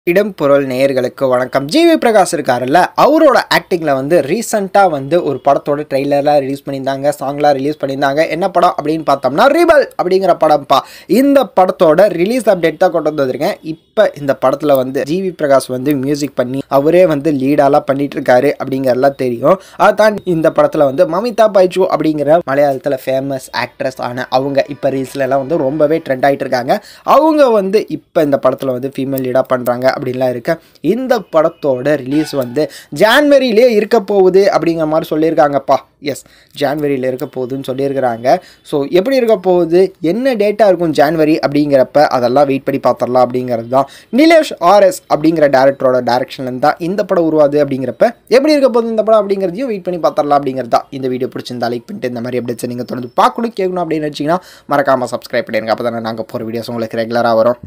இடம் பொருள் நேயர்களுக்கு வணக்கம் ஜிவி பிரகாஷ் இருக்காருல்ல அவரோட ஆக்டிங்கில் வந்து ரீசெண்டாக வந்து ஒரு படத்தோட ட்ரெய்லர்லாம் ரிலீஸ் பண்ணியிருந்தாங்க சாங்லாம் ரிலீஸ் பண்ணியிருந்தாங்க என்ன படம் அப்படின்னு பார்த்தோம்னா ரிபல் அப்படிங்கிற படம்ப்பா இந்த படத்தோட ரிலீஸ் அப்டேட் தான் கொண்டு வந்திருக்கேன் இப்போ இந்த படத்தில் வந்து ஜிவி பிரகாஷ் வந்து மியூசிக் பண்ணி அவரே வந்து லீடாலாம் பண்ணிட்டு இருக்காரு அப்படிங்கிறதெல்லாம் தெரியும் அதான் இந்த படத்தில் வந்து மமிதா பைஜு அப்படிங்கிற மலையாளத்தில் ஃபேமஸ் ஆக்ட்ரஸ் ஆன அவங்க இப்போ ரீல்ஸ்லலாம் வந்து ரொம்பவே ட்ரெண்ட் ஆகிட்டு இருக்காங்க அவங்க வந்து இப்போ இந்த படத்தில் வந்து ஃபீமேல் லீடாக பண்ணுறாங்க அப்படின்லாம் இருக்கு இந்த படத்தோட ரிலீஸ் வந்து ஜான்வரியிலே இருக்க போகுது அப்படிங்கிற மாதிரி சொல்லியிருக்காங்கப்பா எஸ் ஜான்வரியில் இருக்க போகுதுன்னு சொல்லியிருக்கிறாங்க ஸோ எப்படி இருக்க போகுது என்ன டேட்டா இருக்கும் ஜான்வரி அப்படிங்கிறப்ப அதெல்லாம் வெயிட் பண்ணி பார்த்துடலாம் அப்படிங்கிறது தான் நிலேஷ் ஆர்எஸ் அப்படிங்கிற டேரக்டரோட டேரக்ஷன்லேருந்து தான் இந்த படம் உருவாது அப்படிங்கிறப்ப எப்படி இருக்க போகுது இந்த படம் அப்படிங்கிறதையும் வெயிட் பண்ணி பார்த்துடலாம் அப்படிங்கிறது தான் இந்த வீடியோ பிடிச்சிருந்தா லைக் பண்ணிட்டு இந்த மாதிரி அப்டேட்ஸ் நீங்கள் தொடர்ந்து பார்க்கணும் கேட்கணும் அப்படின்னு நினச்சிங்கன்னா மறக்காமல் சப்ஸ்கிரைப் பண்ணிடுங்க அப்போ தானே நாங்கள் போகிற வீடியோஸ் உங்களுக்கு ரெகுலராக வரும்